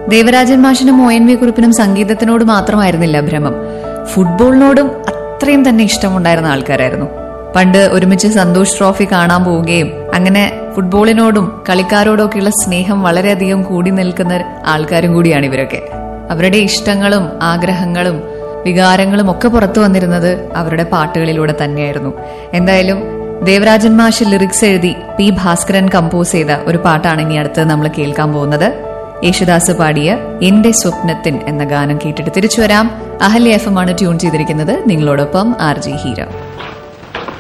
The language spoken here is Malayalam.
ദേവരാജൻ മാഷിനും ഒ എൻ വി കുറിപ്പിനും സംഗീതത്തിനോട് മാത്രമായിരുന്നില്ല ഭ്രമം ഫുട്ബോളിനോടും അത്രയും തന്നെ ഇഷ്ടമുണ്ടായിരുന്ന ആൾക്കാരായിരുന്നു പണ്ട് ഒരുമിച്ച് സന്തോഷ് ട്രോഫി കാണാൻ പോവുകയും അങ്ങനെ ഫുട്ബോളിനോടും കളിക്കാരോടൊക്കെയുള്ള സ്നേഹം വളരെയധികം കൂടി നിൽക്കുന്ന ആൾക്കാരും കൂടിയാണ് ഇവരൊക്കെ അവരുടെ ഇഷ്ടങ്ങളും ആഗ്രഹങ്ങളും വികാരങ്ങളും ഒക്കെ പുറത്തു വന്നിരുന്നത് അവരുടെ പാട്ടുകളിലൂടെ തന്നെയായിരുന്നു എന്തായാലും ദേവരാജൻ മാഷ് ലിറിക്സ് എഴുതി പി ഭാസ്കരൻ കമ്പോസ് ചെയ്ത ഒരു പാട്ടാണ് ഇനി അടുത്ത് നമ്മൾ കേൾക്കാൻ പോകുന്നത് യേശുദാസ് പാടിയ എന്റെ സ്വപ്നത്തിൻ എന്ന ഗാനം കേട്ടിട്ട് തിരിച്ചു വരാം അഹല്യ എഫ് എം ആണ് ട്യൂൺ ചെയ്തിരിക്കുന്നത് നിങ്ങളോടൊപ്പം ആർ ജി ഹീര